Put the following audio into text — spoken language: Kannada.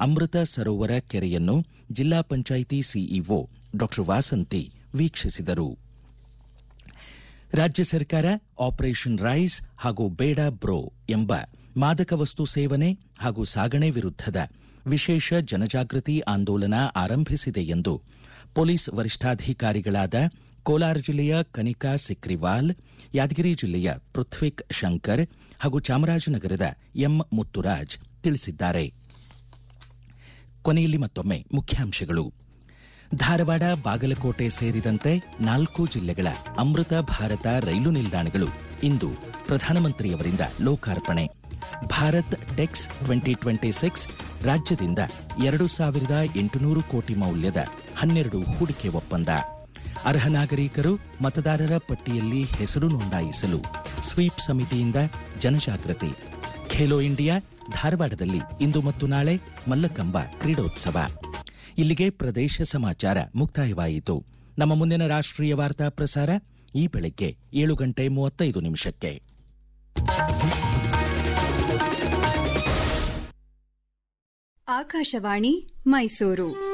ಅಮೃತ ಸರೋವರ ಕೆರೆಯನ್ನು ಜಿಲ್ಲಾ ಪಂಚಾಯಿತಿ ಸಿಇಒ ಡಾ ವಾಸಂತಿ ವೀಕ್ಷಿಸಿದರು ರಾಜ್ಯ ಸರ್ಕಾರ ಆಪರೇಷನ್ ರೈಸ್ ಹಾಗೂ ಬೇಡ ಬ್ರೋ ಎಂಬ ಮಾದಕ ವಸ್ತು ಸೇವನೆ ಹಾಗೂ ಸಾಗಣೆ ವಿರುದ್ಧದ ವಿಶೇಷ ಜನಜಾಗೃತಿ ಆಂದೋಲನ ಆರಂಭಿಸಿದೆ ಎಂದು ಪೊಲೀಸ್ ವರಿಷ್ಠಾಧಿಕಾರಿಗಳಾದ ಕೋಲಾರ ಜಿಲ್ಲೆಯ ಕನಿಕಾ ಸಿಕ್ರಿವಾಲ್ ಯಾದಗಿರಿ ಜಿಲ್ಲೆಯ ಪೃಥ್ವಿಕ್ ಶಂಕರ್ ಹಾಗೂ ಚಾಮರಾಜನಗರದ ಎಂ ಮುತ್ತುರಾಜ್ ತಿಳಿಸಿದ್ದಾರೆ ಕೊನೆಯಲ್ಲಿ ಮತ್ತೊಮ್ಮೆ ಮುಖ್ಯಾಂಶಗಳು ಧಾರವಾಡ ಬಾಗಲಕೋಟೆ ಸೇರಿದಂತೆ ನಾಲ್ಕು ಜಿಲ್ಲೆಗಳ ಅಮೃತ ಭಾರತ ರೈಲು ನಿಲ್ದಾಣಗಳು ಇಂದು ಪ್ರಧಾನಮಂತ್ರಿಯವರಿಂದ ಲೋಕಾರ್ಪಣೆ Bharat Tex twenty twenty six ರಾಜ್ಯದಿಂದ ಎರಡು ಸಾವಿರದ ಎಂಟುನೂರು ಕೋಟಿ ಮೌಲ್ಯದ ಹನ್ನೆರಡು ಹೂಡಿಕೆ ಒಪ್ಪಂದ ಅರ್ಹ ನಾಗರಿಕರು ಮತದಾರರ ಪಟ್ಟಿಯಲ್ಲಿ ಹೆಸರು ನೋಂದಾಯಿಸಲು ಸ್ವೀಪ್ ಸಮಿತಿಯಿಂದ ಜನಜಾಗೃತಿ ಖೇಲೋ ಇಂಡಿಯಾ ಧಾರವಾಡದಲ್ಲಿ ಇಂದು ಮತ್ತು ನಾಳೆ ಮಲ್ಲಕಂಬ ಕ್ರೀಡೋತ್ಸವ ಇಲ್ಲಿಗೆ ಪ್ರದೇಶ ಸಮಾಚಾರ ಮುಕ್ತಾಯವಾಯಿತು ನಮ್ಮ ಮುಂದಿನ ರಾಷ್ಟ್ರೀಯ ವಾರ್ತಾ ಪ್ರಸಾರ ಈ ಬೆಳಗ್ಗೆ ಏಳು ಗಂಟೆ ಮೂವತ್ತೈದು ನಿಮಿಷಕ್ಕೆ ಆಕಾಶವಾಣಿ ಮೈಸೂರು